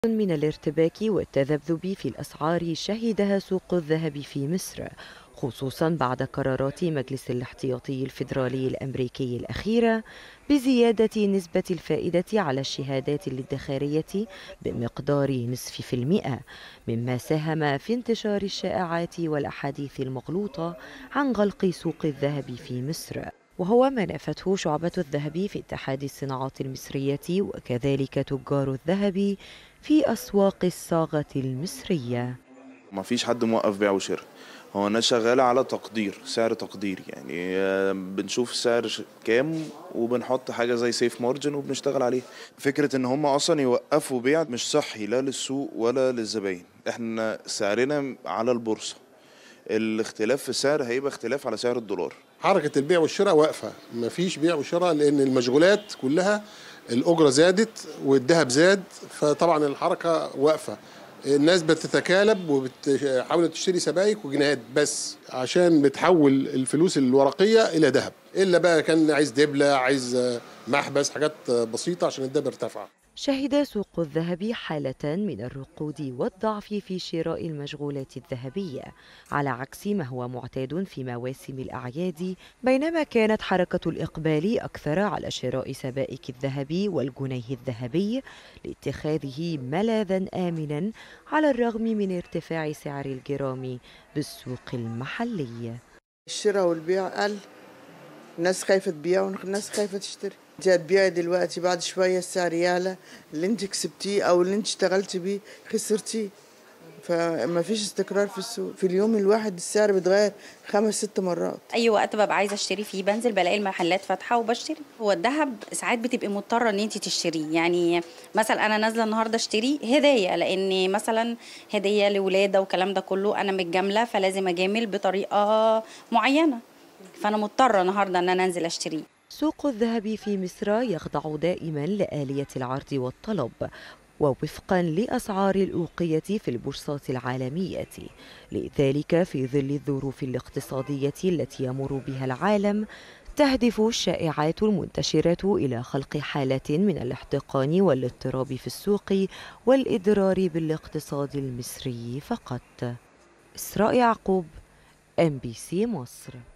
من الارتباك والتذبذب في الأسعار شهدها سوق الذهب في مصر خصوصا بعد قرارات مجلس الاحتياطي الفيدرالي الأمريكي الأخيرة بزيادة نسبة الفائدة على الشهادات الادخارية بمقدار نصف في المئة مما ساهم في انتشار الشائعات والأحاديث المغلوطة عن غلق سوق الذهب في مصر وهو ما نافته شعبة الذهب في اتحاد الصناعات المصرية وكذلك تجار الذهب في أسواق الصاغة المصرية ما فيش حد موقف بيع وشراء هو الناس شغالة على تقدير سعر تقديري يعني آه، بنشوف السعر ش- كام وبنحط حاجة زي سيف مارجن وبنشتغل عليه فكرة ان هم اصلا يوقفوا بيع مش صحي لا للسوق ولا للزباين احنا سعرنا على البورصة الاختلاف في السعر هيبقى اختلاف على سعر الدولار حركة البيع والشراء واقفة مفيش بيع وشراء لأن المشغولات كلها الأجرة زادت والذهب زاد فطبعا الحركة واقفة الناس بتتكالب وبتحاول تشتري سبائك وجنيهات بس عشان بتحول الفلوس الورقية إلى ذهب إلا بقى كان عايز دبلة عايز محبس حاجات بسيطة عشان الذهب ارتفع شهد سوق الذهب حالة من الركود والضعف في شراء المشغولات الذهبية على عكس ما هو معتاد في مواسم الأعياد بينما كانت حركة الإقبال أكثر على شراء سبائك الذهب والجنيه الذهبي لاتخاذه ملاذا آمنا على الرغم من ارتفاع سعر الجرام بالسوق المحلي الشراء والبيع قل الناس خايفة تبيع والناس خايفة تشتري انت هتبيعي دلوقتي بعد شوية السعر يعلى اللي انت كسبتيه او اللي انت اشتغلتي بيه خسرتيه فما فيش استقرار في السوق في اليوم الواحد السعر بيتغير خمس ست مرات اي وقت ببقى عايزه اشتري فيه بنزل بلاقي المحلات فاتحه وبشتري هو الذهب ساعات بتبقي مضطره ان انت تشتريه يعني مثلا انا نازله النهارده اشتري هديه لان مثلا هديه لولاده والكلام ده كله انا متجامله فلازم اجامل بطريقه معينه فانا مضطره النهارده ان انا انزل اشتريه سوق الذهب في مصر يخضع دائما لآلية العرض والطلب ووفقا لأسعار الأوقية في البورصات العالمية لذلك في ظل الظروف الاقتصادية التي يمر بها العالم تهدف الشائعات المنتشرة إلى خلق حالة من الاحتقان والاضطراب في السوق والإضرار بالاقتصاد المصري فقط إسراء يعقوب ام بي سي مصر